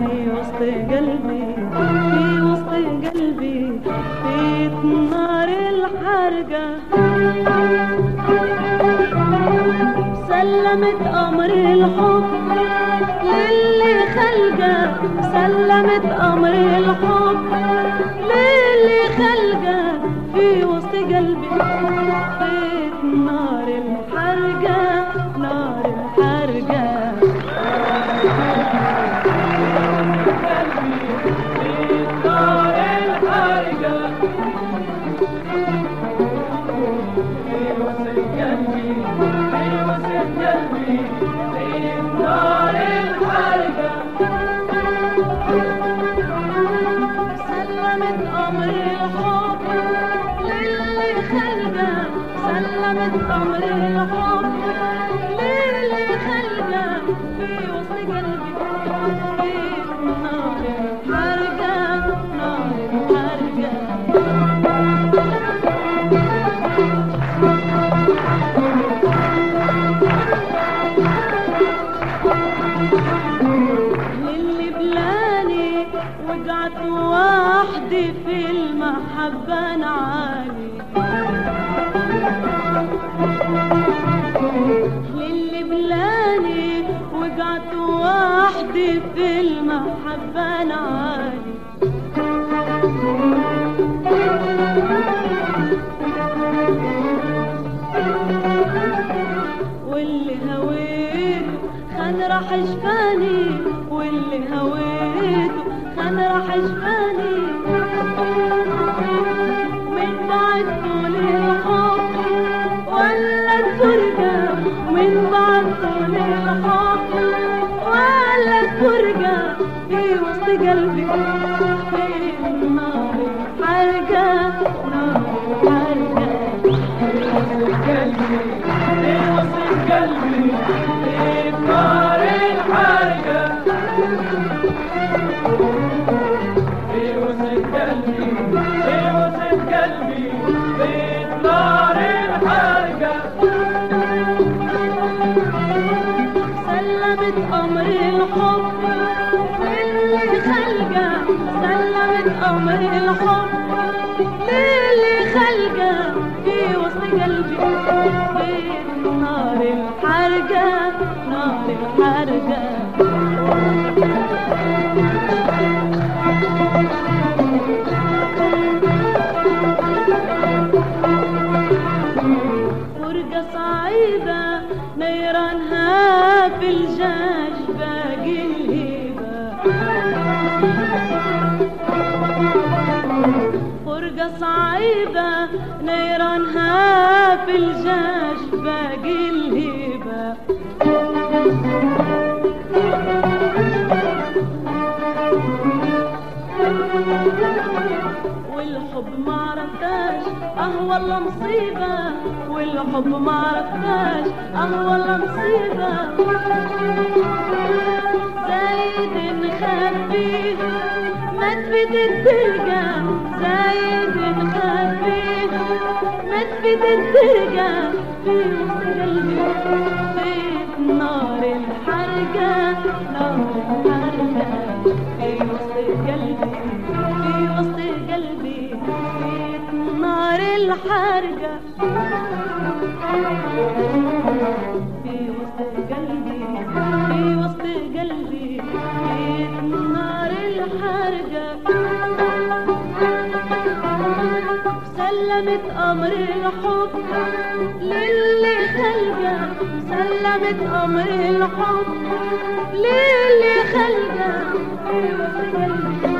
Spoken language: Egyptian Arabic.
في وسط قلبي في وسط قلبي في نار الحرقة سلمت أمر الحب للي خلقه سلمت أمر الحب للي خلقه في وسط قلبي في نار الحرقة نار الحرقة سلمت أمر الحب للي خلقه سلمت أمر الحب للي خلقه في وسط قلبي في نار الحرقة نار الحرقة للي بلاني وقعت وحدي في المحبة نعاني للي بلاني وقعت وحدي في المحبة نعاني واللي هويته خان راح شفاني واللي هويته خان راح شفاني من بعد طول الحب ولا الفرقة من بعد طول الحب ولا الفرقة في وسط قلبي في نار الحرقة نار الحرقة سلمت أمر الحب للي خلقه سلمت أمر الحب للي خلقه في وسط قلبي في نار الحرقة نار الحرقة فرقة صعيبة نيرانها في الجاج باقي الهيبة فرقة صعيبة نيرانها في الجاج باقي الهيبة والحب ما عرفتاش اه والله مصيبة والحب ما عرفتاش اه والله مصيبة زايد نخبيه ما تفيد الدرجة زايد نخبيه ما تفيد الدرجة في وسط قلبي في نار الحرقة نار الحرقة في وسط قلبي في وسط قلبي في نار الحرقة في وسط قلبي في وسط قلبي في نار الحرقة سلمت أمر الحب للي خلقه سلمت أمر الحب للي خلقه في وسط قلبي